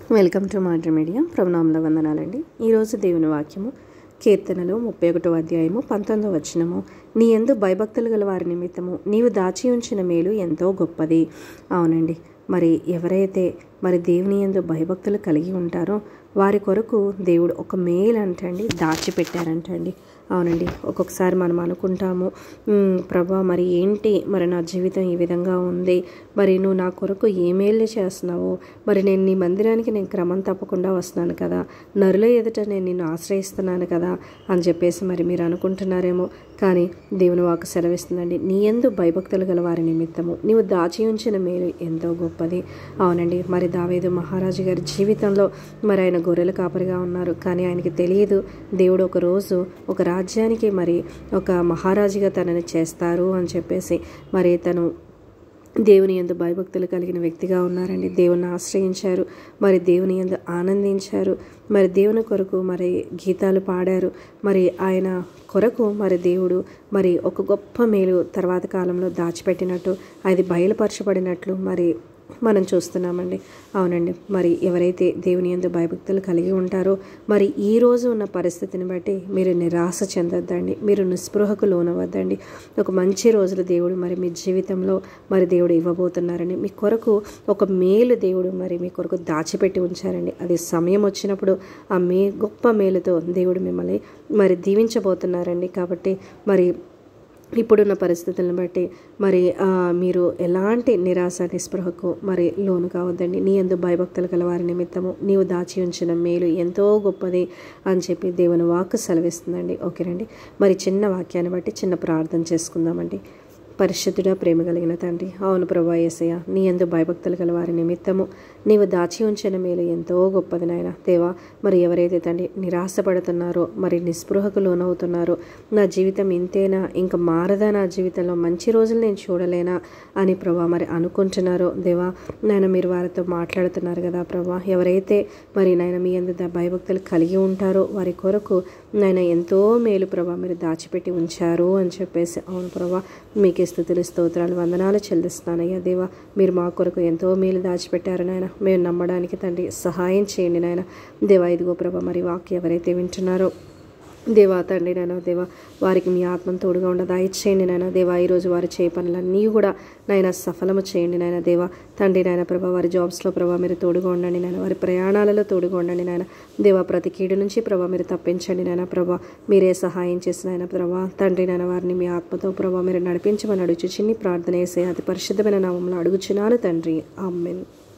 welcome to మాడ్రి media ప్రభునామల వందనాలండి ఈరోజు దేవుని వాక్యము కీర్తనలు ముప్పై ఒకటో అధ్యాయము పంతొమ్మిదో వచనము నీ ఎందు భయభక్తులు గల వారి నిమిత్తము నీవు దాచి ఉంచిన మేలు ఎంతో గొప్పది అవునండి మరి ఎవరైతే మరి దేవుని ఎందు భయభక్తులు కలిగి ఉంటారో వారి కొరకు దేవుడు ఒక మేలు అంటండి దాచిపెట్టారంటండి అవునండి ఒక్కొక్కసారి మనం అనుకుంటాము "ఉమ్, ప్రభా మరి ఏంటి మరి నా జీవితం ఈ విధంగా ఉంది మరి నువ్వు నా కొరకు ఏ మేలు చేస్తున్నావు మరి నేను నీ మందిరానికి నేను క్రమం తప్పకుండా వస్తున్నాను కదా నరుల ఎదుట నేను నిన్ను ఆశ్రయిస్తున్నాను కదా అని చెప్పేసి మరి మీరు అనుకుంటున్నారేమో కానీ దేవుని వాకు సెలవిస్తుందండి నీ ఎందు భయభక్తులు గల వారి నిమిత్తము నీవు దాచి ఉంచిన మేలు ఎంతో గొప్పది అవునండి మరి దావేదు మహారాజు గారి జీవితంలో మరి ఆయన గొర్రెల కాపరిగా ఉన్నారు కానీ ఆయనకి తెలియదు దేవుడు ఒక రోజు ఒక రాజ్యానికి మరి ఒక మహారాజుగా తనని చేస్తారు అని చెప్పేసి మరి తను దేవుని ఎందు భయభక్తులు కలిగిన వ్యక్తిగా ఉన్నారండి దేవుని ఆశ్రయించారు మరి దేవుని ఎందు ఆనందించారు మరి దేవుని కొరకు మరి గీతాలు పాడారు మరి ఆయన కొరకు మరి దేవుడు మరి ఒక గొప్ప మేలు తర్వాత కాలంలో దాచిపెట్టినట్టు అది బయలుపరచబడినట్లు మరి మనం చూస్తున్నామండి అవునండి మరి ఎవరైతే దేవుని ఎందు భయభక్తులు కలిగి ఉంటారో మరి ఈ రోజు ఉన్న పరిస్థితిని బట్టి మీరు నిరాశ చెందొద్దండి మీరు నిస్పృహకు లోనవద్దండి ఒక మంచి రోజులు దేవుడు మరి మీ జీవితంలో మరి దేవుడు ఇవ్వబోతున్నారని మీ కొరకు ఒక మేలు దేవుడు మరి మీ కొరకు దాచిపెట్టి ఉంచారండి అది సమయం వచ్చినప్పుడు ఆ మే గొప్ప మేలుతో దేవుడు మిమ్మల్ని మరి దీవించబోతున్నారండి కాబట్టి మరి ఇప్పుడున్న పరిస్థితులను బట్టి మరి ఆ, మీరు ఎలాంటి నిరాశ నిస్పృహకు మరి లోను కావద్దండి నీ ఎందు భయభక్తులు గల వారి నిమిత్తము నీవు దాచి ఉంచిన మేలు ఎంతో గొప్పది అని చెప్పి దేవుని వాక్కు సెలవిస్తుందండి ఓకేనండి మరి చిన్న వాక్యాన్ని బట్టి చిన్న ప్రార్థన చేసుకుందామండి పరిశుద్ధుడా ప్రేమ కలిగిన తండ్రి అవును ప్రభా యేసయ్య నీ ఎందు భయభక్తులు గల వారి నిమిత్తము నీవు దాచి ఉంచిన మేలు ఎంతో గొప్పది నాయన దేవా మరి ఎవరైతే తండ్రి నిరాశపడుతున్నారో మరి నిస్పృహకు లోనవుతున్నారో నా జీవితం ఇంతేనా ఇంకా మారదా నా జీవితంలో మంచి రోజులు నేను చూడలేనా అని ప్రభా మరి అనుకుంటున్నారో దేవా నాయన మీరు వారితో మాట్లాడుతున్నారు కదా ప్రభా ఎవరైతే మరి నాయన మీ ఎందు ద- భయభక్తులు కలిగి ఉంటారో వారి కొరకు నాయన ఎంతో మేలు ప్రభా మీరు దాచిపెట్టి ఉంచారు అని చెప్పేసి అవును ప్రభా మీకే స్థుతులు స్తోత్రాలు వందనాలు చెల్లిస్తున్నానయ్యా దేవా మీరు మా కొరకు ఎంతో మేలు దాచిపెట్టారు నాయన మేము నమ్మడానికి తండ్రి సహాయం చేయండి నాయన దేవా ఇదిగో ప్రభా మరి వాక్య ఎవరైతే వింటున్నారో దేవా తండ్రి నాయన దేవా వారికి మీ ఆత్మను తోడుగా ఉండ దయచేయండి నాయన దేవా ఈరోజు వారు చేయ పనులన్నీ కూడా నాయన సఫలము చేయండి నాయన దేవా తండ్రి నాయన ప్రభా వారి జాబ్స్లో ప్రభా మీరు తోడుగా ఉండండి నాయన వారి ప్రయాణాలలో తోడుగా ఉండండి నాయన దేవా ప్రతి కీడు నుంచి ప్రభా మీరు తప్పించండి నాయన ప్రభా మీరే సహాయం చేసిన ఆయన ప్రభా తండ్రి నాయన వారిని మీ ఆత్మతో ప్రభా మీరు నడిపించమని అడుగు చిన్ని ప్రార్థన వేసే అతి పరిశుద్ధమైన నామంలో అడుగుచున్నాను తండ్రి ఆమెన్